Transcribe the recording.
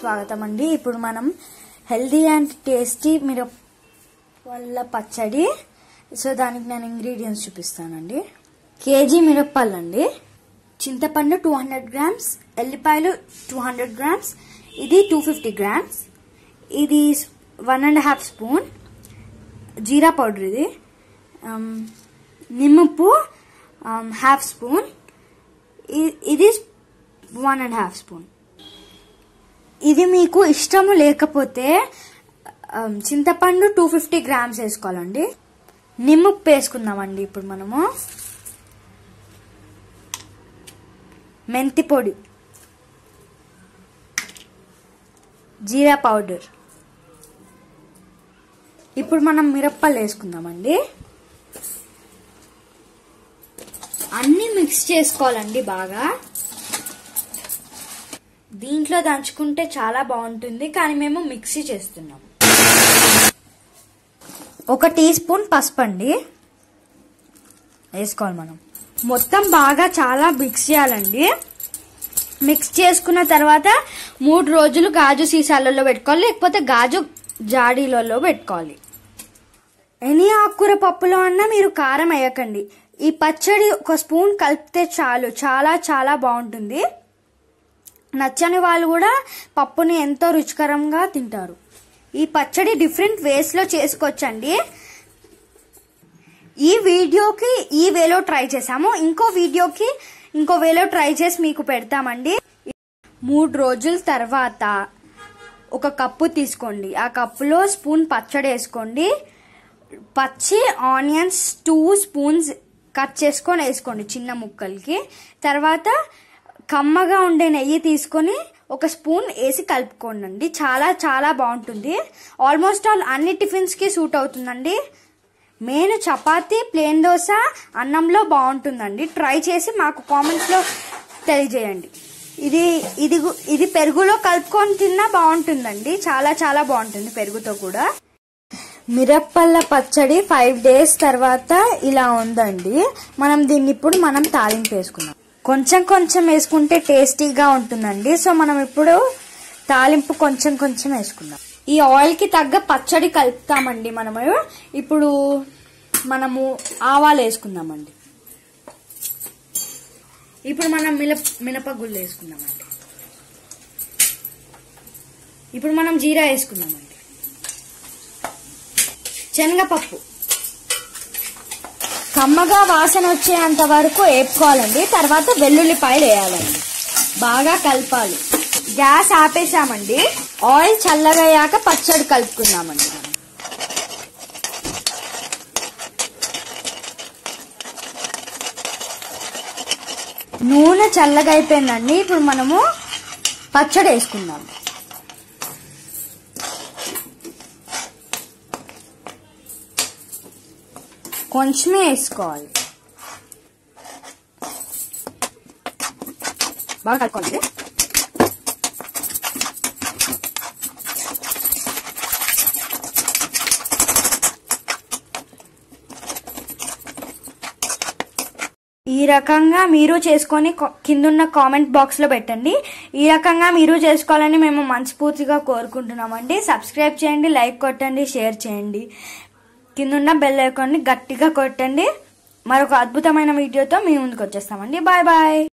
స్వాగతం అండి ఇప్పుడు మనం హెల్దీ అండ్ టేస్టీ మిరపల్ల పచ్చడి సో దానికి నేను ఇంగ్రీడియంట్స్ చూపిస్తానండి కేజీ మిరప్పళ్ళు అండి చింతపండు టూ హండ్రెడ్ గ్రామ్స్ ఎల్లిపాయలు టూ హండ్రెడ్ గ్రామ్స్ ఇది టూ ఫిఫ్టీ గ్రామ్స్ ఇది వన్ అండ్ హాఫ్ స్పూన్ జీరా పౌడర్ ఇది um, నిమ్మప్పు హాఫ్ స్పూన్ ఇది వన్ అండ్ హాఫ్ స్పూన్ ఇది మీకు ఇష్టము లేకపోతే um, చింతపండు టూ ఫిఫ్టీ గ్రామ్స్ వేసుకోవాలండి నిమ్మప్పు వేసుకుందామండి ఇప్పుడు మనము మెంతి పొడి జీరా పౌడర్ ఇప్పుడు మనం మిరప్పలు వేసుకుందామండి అన్ని మిక్స్ చేసుకోవాలండి బాగా దీంట్లో దంచుకుంటే చాలా బాగుంటుంది కానీ మేము మిక్సీ చేస్తున్నాం ఒక టీ స్పూన్ పసుపు అండి వేసుకోవాలి మనం మొత్తం బాగా చాలా మిక్స్ చేయాలండి మిక్స్ చేసుకున్న తర్వాత మూడు రోజులు గాజు సీసాలలో పెట్టుకోవాలి లేకపోతే గాజు జాడీలలో పెట్టుకోవాలి ఎనీ ఆకుకూర పప్పులో అన్నా మీరు కారం వేయకండి ఈ పచ్చడి ఒక స్పూన్ కలిపితే చాలు చాలా చాలా బాగుంటుంది నచ్చని వాళ్ళు కూడా పప్పుని ఎంతో రుచికరంగా తింటారు ఈ పచ్చడి డిఫరెంట్ వేస్లో చేసుకోవచ్చండి ఈ వీడియోకి ఈ వేలో ట్రై చేసాము ఇంకో వీడియోకి ఇంకో వేలో ట్రై చేసి మీకు పెడతామండి మూడు రోజుల తర్వాత ఒక కప్పు తీసుకోండి ఆ కప్పులో స్పూన్ పచ్చడి వేసుకోండి పచ్చి ఆనియన్స్ టూ స్పూన్స్ కట్ చేసుకొని వేసుకోండి చిన్న ముక్కలకి తర్వాత కమ్మగా ఉండే నెయ్యి తీసుకొని ఒక స్పూన్ వేసి కలుపుకోండి చాలా చాలా బాగుంటుంది ఆల్మోస్ట్ ఆల్ అన్ని టిఫిన్స్కి సూట్ అవుతుందండి మెయిన్ చపాతీ ప్లేన్ దోశ అన్నంలో బాగుంటుందండి ట్రై చేసి మాకు కామెంట్స్లో తెలియజేయండి ఇది ఇది గు- ఇది పెరుగులో కలుపుకొని తిన్నా బాగుంటుందండి చాలా చాలా బాగుంటుంది పెరుగుతో కూడా మిరప్పల్ల పచ్చడి ఫైవ్ డేస్ తర్వాత ఇలా ఉందండి మనం దీన్ని ఇప్పుడు మనం తాలింపు వేసుకుందాం కొంచెం కొంచెం వేసుకుంటే టేస్టీగా ఉంటుందండి సో మనం ఇప్పుడు తాలింపు కొంచెం కొంచెం వేసుకుందాం ఈ ఆయిల్ కి తగ్గ పచ్చడి కలుపుతామండి మనము ఇప్పుడు మనము ఆవాలు వేసుకుందామండి ఇప్పుడు మనం మినప మినపగుళ్ళు వేసుకుందామండి ఇప్పుడు మనం జీరా వేసుకుందామండి శనగపప్పు కమ్మగా వాసన వచ్చేంత వరకు వేపుకోవాలండి తర్వాత వెల్లుల్లిపాయలు వేయాలండి బాగా కలపాలి గ్యాస్ ఆపేసామండి ఆయిల్ చల్లగయ్యాక పచ్చడి కలుపుకుందామండి మనం. నూనె చల్లగా అయిపోయిందండి ఇప్పుడు మనము పచ్చడి వేసుకుందాం కొంచెమే వేసుకోవాలి బాగా కలుపుకోండి ఈ రకంగా మీరు చేసుకొని కా- కిందున్న కామెంట్ బాక్స్ లో పెట్టండి ఈ రకంగా మీరు చేసుకోవాలని మేము మనస్ఫూర్తిగా కోరుకుంటున్నామండి సబ్స్క్రైబ్ చేయండి లైక్ కొట్టండి షేర్ చేయండి కిందున్న బెల్ ఐకాన్ని గట్టిగా కొట్టండి మరొక అద్భుతమైన వీడియోతో మీ ముందుకు వచ్చేస్తామండి బాయ్ బాయ్